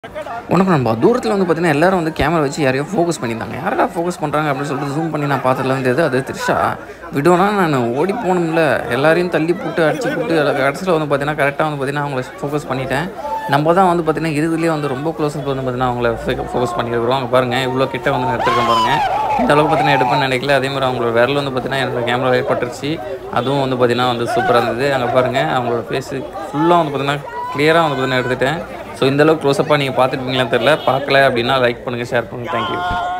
உனக்கு நம்ம தூரத்தில் வந்து பார்த்தீங்கன்னா எல்லாரும் வந்து கேமரா வச்சு யாரையோ ஃபோக்கஸ் பண்ணியிருந்தாங்க யாரடா ஃபோக்கஸ் பண்ணுறாங்க அப்படின்னு சொல்லிட்டு ஜூம் பண்ணி நான் பார்த்ததுல இருந்தது அது த்ரிஷா விடோனா நான் ஓடி போகணும்ல எல்லாரையும் தள்ளி போட்டு அடிச்சு போட்டு கடைசியில் வந்து பார்த்தீங்கன்னா கரெக்டாக வந்து பார்த்தீங்கன்னா அவங்கள ஃபோக்கஸ் பண்ணிட்டேன் நம்ம தான் வந்து பார்த்தீங்கன்னா இறுதிலேயே வந்து ரொம்ப க்ளோஸ் வந்து பார்த்தீங்கன்னா அவங்கள ஃபோக்கஸ் பண்ணியிருக்கிறோம் அங்கே பாருங்கள் இவ்வளோ கிட்ட வந்து எடுத்துருக்கேன் பாருங்கள் இந்த அளவுக்கு பார்த்தீங்கன்னா எடுப்பேன்னு நினைக்கல அதே மாதிரி அவங்களோட விரல் வந்து பார்த்தீங்கன்னா என்னோட கேமரா ஏற்பட்டுருச்சு அதுவும் வந்து பார்த்தீங்கன்னா வந்து சூப்பராக இருந்தது அங்கே பாருங்கள் அவங்களோட ஃபேஸு ஃபுல்லாக வந்து பார்த்தீங்கன்னா கிளியராக வந்து பார்த்தீங்கன்னா எடுத்துட்டேன் ஸோ இந்தளவுக்கு க்ளோஸ்அப்பாக நீங்கள் பார்த்துருப்பீங்களான்னு தெரில பார்க்கல அப்படின்னா லைக் பண்ணுங்கள் ஷேர் பண்ணுங்கள் தேங்க்யூ